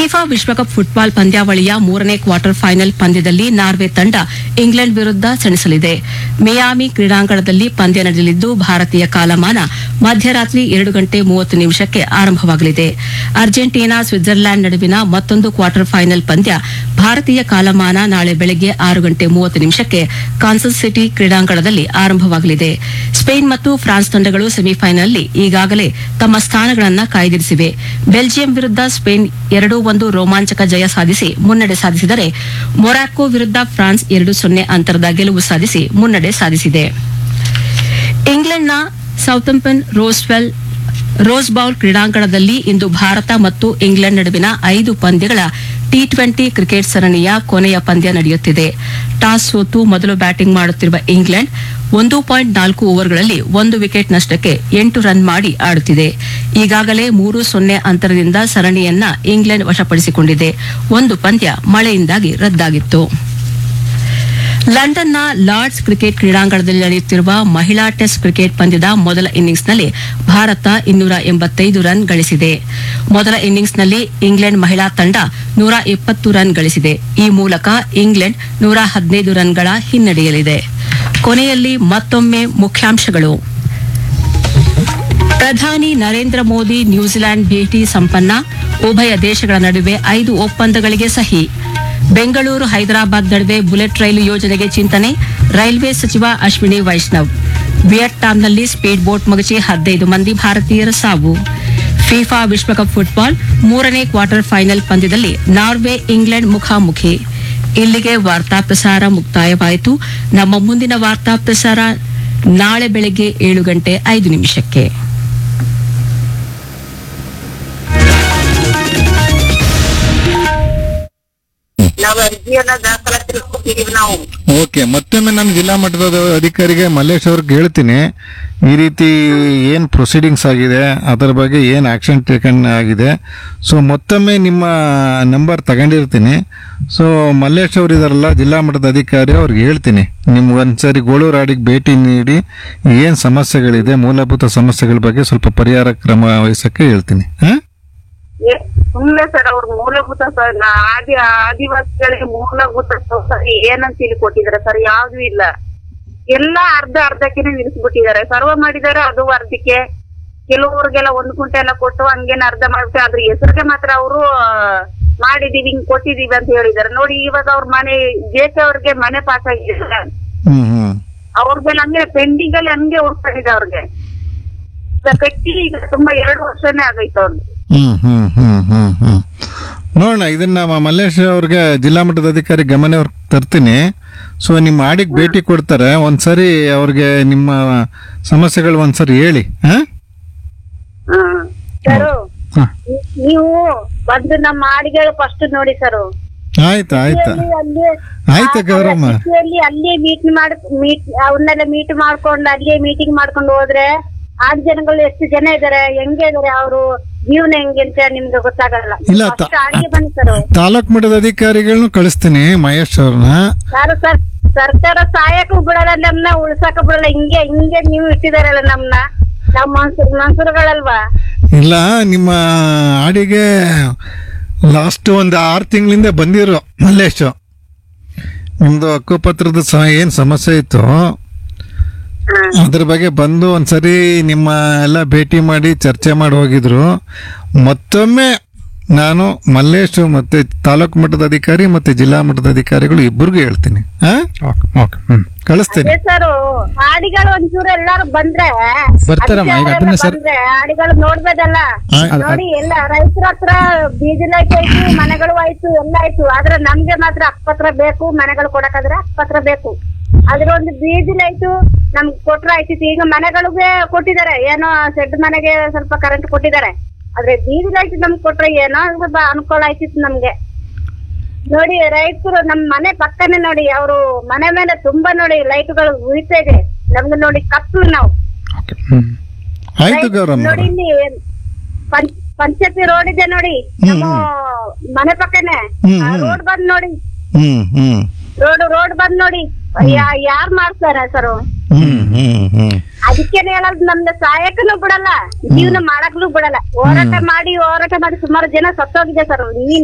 FIFA ವಿಶ್ವಕಪ್ football ಪಂದ್ಯಾವಳಿಯ ಮೂರನೇ ಕ್ವಾರ್ಟರ್ ಫೈನಲ್ ಪಂದ್ಯದಲ್ಲಿ ನಾರ್ವೆ ತಂಡ ಇಂಗ್ಲೆಂಡ್ ವಿರುದ್ಧ ಸೆಣಸಲಿದೆ ಮಿಯಾಮಿ ಕ್ರೀಡಾಂಗಣದಲ್ಲಿ ಪಂದ್ಯ ನಡೆಯಲಿದ್ದು ಭಾರತೀಯ ಕಾಲಮಾನ ಮಧ್ಯರಾತ್ರಿ ಎರಡು ಗಂಟೆ ಮೂವತ್ತು ನಿಮಿಷಕ್ಕೆ ಆರಂಭವಾಗಲಿದೆ ಅರ್ಜೆಂಟೀನಾ ಸ್ವಿಟ್ಜರ್ಲ್ಯಾಂಡ್ ನಡುವಿನ ಮತ್ತೊಂದು ಕ್ವಾರ್ಟರ್ ಫೈನಲ್ ಪಂದ್ಯ ಭಾರತೀಯ ಕಾಲಮಾನ ನಾಳೆ ಬೆಳಗ್ಗೆ ಆರು ಗಂಟೆ ಮೂವತ್ತು ನಿಮಿಷಕ್ಕೆ ಕಾನ್ಸಸ್ ಸಿಟಿ ಕ್ರೀಡಾಂಗಣದಲ್ಲಿ ಆರಂಭವಾಗಲಿದೆ ಸ್ಪೇನ್ ಮತ್ತು ಫ್ರಾನ್ಸ್ ತಂಡಗಳು ಸೆಮಿಫೈನಲ್ನಲ್ಲಿ ಈಗಾಗಲೇ ತಮ್ಮ ಸ್ಥಾನಗಳನ್ನು ಕಾಯ್ದಿರಿಸಿವೆ ಬೆಲ್ಜಿಯಂ ವಿರುದ್ಧ ಸ್ಪೇನ್ ಎರಡು ಒಂದು ರೋಮಾಂಚಕ ಜಯ ಸಾಧಿಸಿ ಮುನ್ನಡೆ ಸಾಧಿಸಿದರೆ ಮೊರಾಕೊ ವಿರುದ್ಧ ಫ್ರಾನ್ಸ್ ಎರಡು ಸೊನ್ನೆ ಅಂತರದ ಗೆಲುವು ಸಾಧಿಸಿ ಮುನ್ನಡೆ ಸಾಧಿಸಿದೆ ಇಂಗ್ಲೆಂಡ್ನ ಸೌತಂಪನ್ ರೋಸ್ವೆಲ್ ರೋಸ್ ಬೌಲ್ ಕ್ರೀಡಾಂಗಣದಲ್ಲಿ ಇಂದು ಭಾರತ ಮತ್ತು ಇಂಗ್ಲೆಂಡ್ ನಡುವಿನ ಐದು ಪಂದ್ಯಗಳ ಟಿ ಟ್ವೆಂಟಿ ಕ್ರಿಕೆಟ್ ಸರಣಿಯ ಕೊನೆಯ ಪಂದ್ಯ ನಡೆಯುತ್ತಿದೆ ಟಾಸ್ ಸೋತು ಮೊದಲು ಬ್ಯಾಟಿಂಗ್ ಮಾಡುತ್ತಿರುವ ಇಂಗ್ಲೆಂಡ್ ಒಂದು ಪಾಯಿಂಟ್ ನಾಲ್ಕು ಓವರ್ಗಳಲ್ಲಿ ಒಂದು ವಿಕೆಟ್ ನಷ್ಟಕ್ಕೆ ಎಂಟು ರನ್ ಮಾಡಿ ಆಡುತ್ತಿದೆ ಈಗಾಗಲೇ ಮೂರು ಸೊನ್ನೆ ಅಂತರದಿಂದ ಸರಣಿಯನ್ನ ಇಂಗ್ಲೆಂಡ್ ವಶಪಡಿಸಿಕೊಂಡಿದೆ ಒಂದು ಪಂದ್ಯ ಮಳೆಯಿಂದಾಗಿ ರದ್ದಾಗಿತ್ತು ಲಂಡನ್ನ ಲಾರ್ಡ್ಸ್ ಕ್ರಿಕೆಟ್ ಕ್ರೀಡಾಂಗಣದಲ್ಲಿ ನಡೆಯುತ್ತಿರುವ ಮಹಿಳಾ ಟೆಸ್ಟ್ ಕ್ರಿಕೆಟ್ ಪಂದ್ಯದ ಮೊದಲ ಇನ್ನಿಂಗ್ಸ್ನಲ್ಲಿ ಭಾರತ ಇನ್ನೂರ ಎಂಬತ್ತೈದು ರನ್ ಗಳಿಸಿದೆ ಮೊದಲ ಇನ್ನಿಂಗ್ಸ್ನಲ್ಲಿ ಇಂಗ್ಲೆಂಡ್ ಮಹಿಳಾ ತಂಡ ನೂರ ಇಪ್ಪತ್ತು ರನ್ ಗಳಿಸಿದೆ ಈ ಮೂಲಕ ಇಂಗ್ಲೆಂಡ್ ನೂರ ಹದಿನೈದು ರನ್ಗಳ ಹಿನ್ನಡೆಯಲಿದೆ ಕೊನೆಯಲ್ಲಿ ಮತ್ತೊಮ್ಮೆ ಮುಖ್ಯಾಂಶಗಳು ಪ್ರಧಾನಿ ನರೇಂದ್ರ ಮೋದಿ ನ್ಯೂಜಿಲೆಂಡ್ ಭೇಟಿ ಸಂಪನ್ನ ಉಭಯ ದೇಶಗಳ ನಡುವೆ ಐದು ಒಪ್ಪಂದಗಳಿಗೆ ಸಹಿ ಬೆಂಗಳೂರು ಹೈದರಾಬಾದ್ ನಡುವೆ ಬುಲೆಟ್ ರೈಲು ಯೋಜನೆಗೆ ಚಿಂತನೆ ರೈಲ್ವೆ ಸಚಿವ ಅಶ್ವಿನಿ ವೈಷ್ಣವ್ ವಿಯಟ್ನಾಂನಲ್ಲಿ ಸ್ಪೀಡ್ ಬೋಟ್ ಮಗಚಿ ಹದಿನೈದು ಮಂದಿ ಭಾರತೀಯರ ಸಾವು ಫಿಫಾ ವಿಶ್ವಕಪ್ ಫುಟ್ಬಾಲ್ ಮೂರನೇ ಕ್ವಾರ್ಟರ್ ಫೈನಲ್ ಪಂದ್ಯದಲ್ಲಿ ನಾರ್ವೆ ಇಂಗ್ಲೆಂಡ್ ಮುಖಾಮುಖಿ ಇಲ್ಲಿಗೆ ವಾರ್ತಾ ಪ್ರಸಾರ ಮುಕ್ತಾಯವಾಯಿತು ನಮ್ಮ ಮುಂದಿನ ವಾರ್ತಾ ಪ್ರಸಾರ ನಾಳೆ ಬೆಳಗ್ಗೆ ಏಳು ಗಂಟೆ ಐದು ನಿಮಿಷಕ್ಕೆ ನಾವು ಅರ್ಜಿಯನ್ನ ದಾಖಲಾತಿ ಕೊಟ್ಟಿದೀವಿ ನಾವು ಓಕೆ ಮತ್ತೊಮ್ಮೆ ನಾನು ಜಿಲ್ಲಾ ಮಟ್ಟದ ಅಧಿಕಾರಿಗೆ ಮಲ್ಲೇಶ್ ಅವ್ರಿಗೆ ಹೇಳ್ತೀನಿ ಈ ರೀತಿ ಏನು ಪ್ರೊಸೀಡಿಂಗ್ಸ್ ಆಗಿದೆ ಅದರ ಬಗ್ಗೆ ಏನು ಆಕ್ಷನ್ ಟೇಕನ್ ಆಗಿದೆ ಸೊ ಮತ್ತೊಮ್ಮೆ ನಿಮ್ಮ ನಂಬರ್ ತಗೊಂಡಿರ್ತೀನಿ ಸೊ ಮಲ್ಲೇಶ್ ಅವರು ಇದಾರಲ್ಲ ಜಿಲ್ಲಾ ಮಟ್ಟದ ಅಧಿಕಾರಿ ಅವ್ರಿಗೆ ಹೇಳ್ತೀನಿ ನಿಮ್ಗೆ ಒಂದ್ಸರಿ ಗೋಳೂರಾಡಿಗೆ ಭೇಟಿ ನೀಡಿ ಏನು ಸಮಸ್ಯೆಗಳಿದೆ ಮೂಲಭೂತ ಸಮಸ್ಯೆಗಳ ಬಗ್ಗೆ ಸ್ವಲ್ಪ ಪರಿಹಾರ ಕ್ರಮ ವಹಿಸಕ್ಕೆ ಹೇಳ್ತೀನಿ ಹಾಂ ಏ- ಸುಮ್ನೆ ಸರ್ ಅವ್ರ ಮೂಲಭೂತ ಸ- ನಾ- ಆದಿ ಆದಿವಾಸಿಗಳಿಗೆ ಮೂಲಭೂತ ಸೌಕರ್ಯ ಏನಂತ ಇಲ್ಲಿ ಕೊಟ್ಟಿದ್ದಾರೆ ಸರ್ ಯಾವ್ದು ಇಲ್ಲ ಎಲ್ಲಾ ಅರ್ಧ ಅರ್ಧಕ್ಕೆನೆ ನಿಲ್ಲಿಸ್ಬಿಟ್ಟಿದ್ದಾರೆ ಸರ್ವ ಮಾಡಿದ್ದಾರೆ ಅದು ಅರ್ಧಕ್ಕೆ ಕೆಲವ್ರಿಗೆಲ್ಲ ಒಂದ್ ಕುಂಟೆ ಎಲ್ಲ ಕೊಟ್ಟು ಹಂಗೇನ ಅರ್ಧ ಮಾಡ್ಬಿಟ್ಟು ಅದ್ರ ಹೆಸರಿಗೆ ಮಾತ್ರ ಅವರು ಮಾಡಿದೀವಿ ಹಿಂಗ್ ಕೊಟ್ಟಿದೀವಿ ಅಂತ ಹೇಳಿದ್ದಾರೆ ನೋಡಿ ಇವಾಗ ಅವ್ರ ಮನೆ ಜೇಕೆ ಅವ್ರಿಗೆ ಮನೆ ಪಾಸ್ ಆಗಿದೆ ಹ್ಞೂ ಹ್ಞೂ ಅವ್ರ ಮೇಲೆ ಹಂಗೆ ಪೆಂಡಿಂಗ್ ಅಲ್ಲಿ ಹಂಗೆ ಉಳ್ಕೊಂಡಿದೆ ಅವ್ರಿಗೆ ಈಗ ಕಟ್ಟಿ ಈಗ ತುಂಬಾ ಎರಡು ವರ್ಷನೇ ಆಗೈತೆ ಅವ್ರಿಗೆ ಹ್ಮ್ ಹ್ಮ್ ಹ್ಮ್ ಹ್ಮ್ ಹ್ಮ್ ನೋಡೋಣ ಇದನ್ನ ಮ- ಮಲ್ಲೇಶ್ ಅವ್ರಿಗೆ ಜಿಲ್ಲಾ ಮಟ್ಟದ ಅಧಿಕಾರಿ ಗಮನ ತರ್ತೀನಿ ಸೊ ನಿಮ್ಮ ಆಡಿಗೆ ಭೇಟಿ ಕೊಡ್ತಾರೆ ಒಂದ್ಸರಿ ಅವ್ರಿಗೆ ನಿಮ್ಮ ಸಮಸ್ಯೆಗಳು ಒಂದ್ಸರಿ ಹೇಳಿ ಹಾ ಸರ್ ಹ. ನೀವು ಬಂದು ನಮ್ಮ ಹಾಡಿಗಳು ಫಸ್ಟ್ ನೋಡಿ ಸರ್ ಆಯ್ತು ಆಯ್ತು ಆಯ್ತು ಗೌರಮ್ಮ ಅಲ್ಲಿ ಅಲ್ಲೇ ಮೀಟ್ ಮಾಡಿ ಮೀಟ್ ಅವನ್ನೆಲ್ಲ ಮೀಟ್ ಮಾಡ್ಕೊಂಡು ಅಲ್ಲೇ ಮೀಟಿಂಗ್ ಮಾಡ್ಕೊಂಡು ಹೋದ್ರೆ ಆರು ಜನಗಳು ಎಷ್ಟು ಜನ ಇದಾರೆ ಹೆಂಗೆ ಇದಾರೆ ಅವರು ಜೀವನ ಹೆಂಗೆ ಅಂತ ನಿಮ್ಗೆ ಗೊತ್ತಾಗಲ್ಲ ಇಲ್ಲ, ತ- ಫಸ್ಟ್ ಹಾಡಿಗೆ ಬನ್ನಿ ಸರ್ ತಾಲೂಕ್ ಮಟ್ಟದ ಅಧಿಕಾರಿಗಳನ್ನ ಕಳಿಸ್ತೀನಿ ಮಹೇಶ್ ಅವ್ರನ್ನ ಯಾರು ಸರ್ ಸರ್ಕಾರ ಸಹಾಯಕ್ಕೂ ಬಿಡಲ್ಲ ನಮ್ನ ಉಳ್ಸಕ ಬಿಡಲ್ಲ ಹಿಂಗೆ ಹಿಂಗೆ ನೀವು ಇಟ್ಟಿದಾರಲ್ಲ ನಮ್ನ ನಾವ್ ಮನ್ಸೂರ್ ಮನ್ಸೂರ್ಗಳಲ್ವಾ ಇಲ್ಲ ನಿಮ್ಮ ಆಡಿಗೆ ಲಾಸ್ಟ್ ಒಂದು ಆರು ತಿಂಗಳಿಂದ ಬಂದಿರೋ ಮಲ್ಲೇಶ್ ನಿಮ್ದು ಹಕ್ಕುಪತ್ರದ ಸಹ ಏನು ಸಮಸ್ಯೆ ಇತ್ತು ಅದ್ರ ಬಗ್ಗೆ ಬಂದು ಒಂದ್ಸರಿ ನಿಮ್ಮ ಎಲ್ಲ ಭೇಟಿ ಮಾಡಿ ಚರ್ಚೆ ಮಾಡಿ ಹೋಗಿದ್ರು ಮತ್ತೊಮ್ಮೆ ನಾನು ಮಲ್ಲೇಶ್ ಮತ್ತೆ ತಾಲೂಕು ಮಟ್ಟದ ಅಧಿಕಾರಿ ಮತ್ತೆ ಜಿಲ್ಲಾ ಮಟ್ಟದ ಅಧಿಕಾರಿಗಳು ಇಬ್ಬರಿಗೂ ಹೇಳ್ತೀನಿ ಹಾ ಓಕೆ ಹ್ಮ್ ಕಳಿಸ್ತೀನಿ ಅದೇ ಸರ್ ಹಾಡಿಗಳು ಒಂಚೂರು ಎಲ್ಲಾರು ಬಂದ್ರೆ ಬರ್ತಾರಮ್ಮ, ಈಗ ಅದನ್ನ ಅಧಿಕಾರಿಗಳು ಸರ್- ಬಂದ್ರೆ ಹಾಡಿಗಳು ನೋಡ್ಬೋದಲ್ಲ ಆ- ನೋಡಿ ಎಲ್ಲ ರೈತರ ಹತ್ರ ಬೀಜ ಲೈಟ್ ಆಯ್ತು ಮನೆಗಳು ಆಯ್ತು ಎಲ್ಲ ಆಯ್ತು ಆದ್ರೆ ನಮ್ಗೆ ಮಾತ್ರ ಅಕ್ಕಪತ್ರ ಬೇಕು ಮನೆಗಳು ಕೊಡಕಾದ್ರೆ ಅಕ್ಕಪತ್ರ ಬೇಕು ಅದ್ರ ಒಂದು ಬೀಜ ಲೈಟು ನಮ್ಗೆ ಕೊಟ್ರೆ ಆಯ್ತಿತ್ತು ಈಗ ಮನೆಗಳಿಗೆ ಕೊಟ್ಟಿದ್ದಾರೆ ಏನೋ ಶೆಡ್ ಮನೆಗೆ ಸ್ವಲ್ಪ ಕರೆಂಟ್ ಕೊಟ್ಟಿದ್ದಾರೆ ಆದ್ರೆ ಬೀಜ ಲೈಟ್ ನಮ್ಗೆ ಕೊಟ್ರೆ ಏನೋ ಸ್ವಲ್ಪ ಅನುಕೂಲ ಆಯ್ತಿತ್ತು ನಮ್ಗೆ ನೋಡಿ ರೈತರು ನಮ್ ಮನೆ ಪಕ್ಕನೆ ನೋಡಿ ಅವರು ಮನೆ ಮೇಲೆ ತುಂಬಾ ನೋಡಿ ಲೈಟ್ಗಳು ಉಳಿತಾ ಇದೆ ನಮ್ಗೆ ನೋಡಿ ಕತ್ಲು ನಾವು ಓಕೆ ಹ್ಮ್ ಆಯ್ತು ಗೌರಮ್ಮ ನೋಡಿ ಇಲ್ಲಿ ಪಂಚ್- ಪಂಚಾಯತಿ ರೋಡ್ ಇದೆ ನೋಡಿ ನಮ್ಮ ಮನೆ ಪಕ್ಕನೆ ಹ್ಮ್, ಹ್ಮ್. ರೋಡ್ ಬಂದ್ ನೋಡಿ ಹ್ಮ್ ಹ್ಮ್ ರೋಡ್ ರೋಡ್ ಬಂದ್ ನೋಡಿ ಯಾ- ಯಾರ್ ಮಾಡ್ತಾರೆ ಸರ್ ಹ್ಮ್ ಹ್ಮ್ ಹ್ಮ್ ಅದಕ್ಕೇನೆ ಹೇಳೋದು ನಮ್ಗೆ ಸಹಾಯಕನು ಬಿಡಲ್ಲ ಜೀವನ ಮಾಡಕ್ನು ಬಿಡಲ್ಲ ಹೋರಾಟ ಮಾಡಿ ಹೋರಾಟ ಮಾಡಿ ಸುಮಾರು ಜನ ಸತ್ತೋಗಿದೆ ಸರ್ ನೀನ್